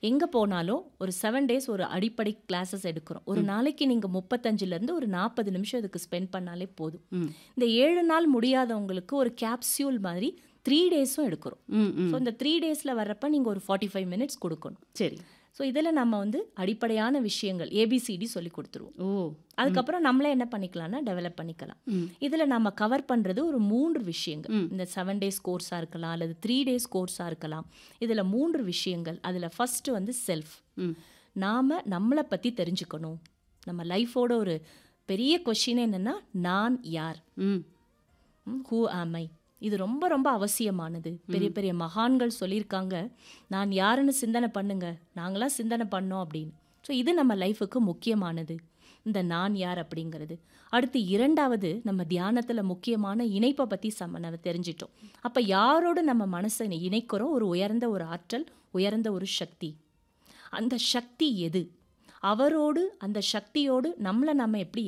எங்கே போனாலும் ஒரு செவன் டேஸ் ஒரு அடிப்படை கிளாஸஸ் எடுக்கிறோம் ஒரு நாளைக்கு நீங்கள் முப்பத்தஞ்சுலேருந்து ஒரு நாற்பது நிமிஷம் இதுக்கு ஸ்பெண்ட் பண்ணாலே போதும் ம் இந்த ஏழு நாள் முடியாதவங்களுக்கு ஒரு கேப்சியூல் மாதிரி த்ரீ டேஸும் எடுக்கிறோம் ம் ம் ஸோ இந்த த்ரீ டேஸில் வர்றப்ப நீங்கள் ஒரு ஃபார்ட்டி ஃபைவ் மினிட்ஸ் கொடுக்கணும் சரி ஸோ இதில் நம்ம வந்து அடிப்படையான விஷயங்கள் ஏபிசிடி சொல்லி கொடுத்துருவோம் ஓ அதுக்கப்புறம் நம்மளே என்ன பண்ணிக்கலாம்னா டெவலப் பண்ணிக்கலாம் ம் இதில் நம்ம கவர் பண்ணுறது ஒரு மூன்று விஷயங்கள் ம். இந்த செவன் டேஸ் கோர்ஸாக இருக்கலாம் அல்லது த்ரீ டேஸ் கோர்ஸாக இருக்கலாம் இதில் மூன்று விஷயங்கள் அதில் ஃபஸ்ட்டு வந்து செல்ஃப் ம் நாம் நம்மளை பற்றி தெரிஞ்சுக்கணும் நம்ம லைஃபோட ஒரு பெரிய கொஷின் என்னென்னா நான் யார் ம் ஹூ ஆம் ஐ இது ரொம்ப ரொம்ப அவசியமானது பெரிய பெரிய மகான்கள் சொல்லியிருக்காங்க நான் யாருன்னு சிந்தனை பண்ணுங்க நாங்களாம் சிந்தனை பண்ணோம் அப்படின்னு ஸோ இது நம்ம லைஃபுக்கு முக்கியமானது இந்த நான் யார் அப்படிங்கிறது அடுத்து இரண்டாவது நம்ம தியானத்தில் முக்கியமான இணைப்பை பற்றி சம நம்ம தெரிஞ்சிட்டோம் அப்போ யாரோடு நம்ம மனசை இணைக்கிறோம் ஒரு உயர்ந்த ஒரு ஆற்றல் உயர்ந்த ஒரு சக்தி அந்த சக்தி எது அவரோடு அந்த சக்தியோடு நம்மளை நம்ம எப்படி